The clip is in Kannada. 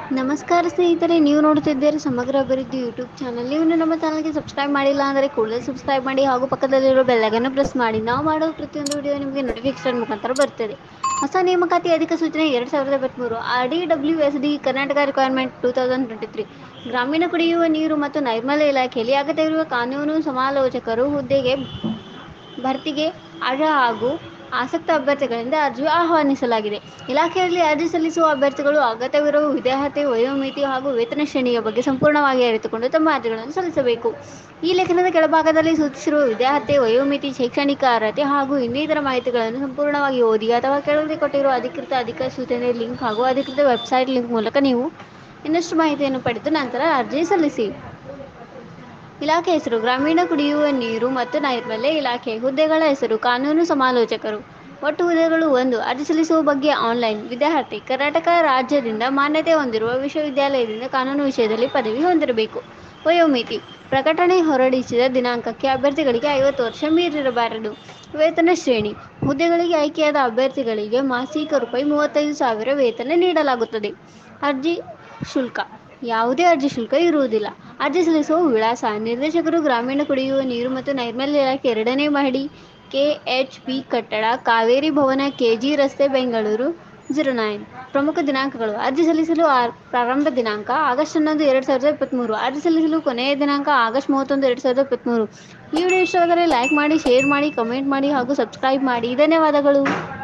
ನಮಸ್ಕಾರ ಸ್ನೇಹಿತರೆ ನೀವು ನೋಡುತ್ತಿದ್ದೀರಿ ಸಮಗ್ರ ಅಭಿವೃದ್ಧಿ ಯೂಟ್ಯೂಬ್ ಚಾನಲ್ ನೀವು ನಮ್ಮ ಚಾನಲ್ಗೆ ಸಬ್ಸ್ಕ್ರೈಬ್ ಮಾಡಿಲ್ಲ ಅಂದರೆ ಕೂಡಲೇ ಸಬ್ಸ್ಕ್ರೈಬ್ ಮಾಡಿ ಹಾಗೂ ಪಕ್ಕದಲ್ಲಿರೋ ಬೆಲ್ಲಗನ್ನು ಪ್ರೆಸ್ ಮಾಡಿ ನಾವು ಮಾಡೋ ಪ್ರತಿಯೊಂದು ವಿಡಿಯೋ ನಿಮಗೆ ನೋಟಿಫಿಕೇಶನ್ ಮುಖಾಂತರ ಬರ್ತದೆ ಹೊಸ ನೇಮಕಾತಿ ಅಧಿಕ ಸೂಚನೆ ಎರಡು ಸಾವಿರದ ಇಪ್ಪತ್ತ್ಮೂರು R D W S D Karnataka requirement two thousand twenty three ಗ್ರಾಮೀಣ ಕುಡಿಯುವ ನೀರು ಮತ್ತು ನೈರ್ಮಲ್ಯ ಇಲಾಖೆಯಲ್ಲಿ ಅಗತ್ಯವಿರುವ ಕಾನೂನು ಸಮಾಲೋಚಕರು ಹುದ್ದೆಗೆ ಭರ್ತಿಗೆ ಅರ್ಹ ಹಾಗೂ ಆಸಕ್ತ ಅಭ್ಯರ್ಥಿಗಳಿಂದ ಅರ್ಜಿ ಆಹ್ವಾನಿಸಲಾಗಿದೆ ಇಲಾಖೆಯಲ್ಲಿ ಅರ್ಜಿ ಸಲ್ಲಿಸುವ ಅಭ್ಯರ್ಥಿಗಳು ಅಗತ್ಯವಿರುವ ವಿದ್ಯಾರ್ಹತೆ ವಯೋಮಿತಿ ಹಾಗೂ ವೇತನ ಶ್ರೇಣಿಯ ಬಗ್ಗೆ ಸಂಪೂರ್ಣವಾಗಿ ಅರಿತುಕೊಂಡು ತಮ್ಮ ಅರ್ಜಿಗಳನ್ನು ಸಲ್ಲಿಸಬೇಕು ಈ ಲೇಖನದ ಕೆಳಭಾಗದಲ್ಲಿ ಸೂಚಿಸಿರುವ ವಿದ್ಯಾರ್ಹತೆ ವಯೋಮಿತಿ ಶೈಕ್ಷಣಿಕ ಅರ್ಹತೆ ಹಾಗೂ ಇನ್ನಿತರ ಮಾಹಿತಿಗಳನ್ನು ಸಂಪೂರ್ಣವಾಗಿ ಓದಿ ಅಥವಾ ಕೆಳಗೆ ಕೊಟ್ಟಿರುವ ಅಧಿಕೃತ ಅಧಿಸೂಚನೆ ಲಿಂಕ್ ಹಾಗೂ ಅಧಿಕೃತ ವೆಬ್ಸೈಟ್ ಲಿಂಕ್ ಮೂಲಕ ನೀವು ಇನ್ನಷ್ಟು ಮಾಹಿತಿಯನ್ನು ಪಡೆದು ನಂತರ ಅರ್ಜಿ ಸಲ್ಲಿಸಿ ಇಲಾಖೆ ಹೆಸರು ಗ್ರಾಮೀಣ ಕುಡಿಯುವ ನೀರು ಮತ್ತು ನೈರ್ಮಲ್ಯ ಇಲಾಖೆ ಹುದ್ದೆಗಳ ಹೆಸರು ಕಾನೂನು ಸಮಾಲೋಚಕರು ಒಟ್ಟು ಹುದ್ದೆಗಳು ಒಂದು ಅರ್ಜಿ ಸಲ್ಲಿಸುವ ಬಗ್ಗೆ ಆನ್ಲೈನ್ ವಿದ್ಯಾರ್ಥಿ ಕರ್ನಾಟಕ ರಾಜ್ಯದಿಂದ ಮಾನ್ಯತೆ ಹೊಂದಿರುವ ವಿಶ್ವವಿದ್ಯಾಲಯದಿಂದ ಕಾನೂನು ವಿಷಯದಲ್ಲಿ ಪದವಿ ಹೊಂದಿರಬೇಕು ವಯೋಮಿತಿ ಪ್ರಕಟಣೆ ಹೊರಡಿಸಿದ ದಿನಾಂಕಕ್ಕೆ ಅಭ್ಯರ್ಥಿಗಳಿಗೆ ಐವತ್ತು ವರ್ಷ ಮೀರಿರಬಾರದು ವೇತನ ಶ್ರೇಣಿ ಹುದ್ದೆಗಳಿಗೆ ಆಯ್ಕೆಯಾದ ಅಭ್ಯರ್ಥಿಗಳಿಗೆ ಮಾಸಿಕ ರೂಪಾಯಿ ಮೂವತ್ತೈದು ಸಾವಿರ ವೇತನ ನೀಡಲಾಗುತ್ತದೆ ಅರ್ಜಿ ಶುಲ್ಕ ಯಾವುದೇ ಅರ್ಜಿ ಶುಲ್ಕ ಇರುವುದಿಲ್ಲ ಅರ್ಜಿ ಸಲ್ಲಿಸುವ ವಿಳಾಸ ನಿರ್ದೇಶಕರು ಗ್ರಾಮೀಣ ಕುಡಿಯುವ ನೀರು ಮತ್ತು ನೈರ್ಮಲ್ಯ ಇಲಾಖೆ ಎರಡನೇ ಮಹಡಿ ಕೆ ಎಚ್ ಪಿ ಕಟ್ಟಡ ಕಾವೇರಿ ಭವನ ಕೆಜಿ ರಸ್ತೆ ಬೆಂಗಳೂರು ಜೀರೋ ನೈನ್ ಪ್ರಮುಖ ದಿನಾಂಕಗಳು ಅರ್ಜಿ ಸಲ್ಲಿಸಲು ಪ್ರಾರಂಭ ದಿನಾಂಕ ಆಗಸ್ಟ್ ಹನ್ನೊಂದು ಎರಡು ಸಾವಿರದ ಇಪ್ಪತ್ತ್ಮೂರು ಅರ್ಜಿ ಸಲ್ಲಿಸಲು ಕೊನೆಯ ದಿನಾಂಕ ಆಗಸ್ಟ್ ಮೂವತ್ತೊಂದು ಎರಡು ಸಾವಿರದ ಇಪ್ಪತ್ತ್ಮೂರು ಈ ವಿಡಿಯೋ ಇಷ್ಟವಾದರೆ ಲೈಕ್ ಮಾಡಿ ಶೇರ್ ಮಾಡಿ ಕಮೆಂಟ್ ಮಾಡಿ ಹಾಗೂ ಸಬ್ಸ್ಕ್ರೈಬ್ ಮಾಡಿ ಧನ್ಯವಾದಗಳು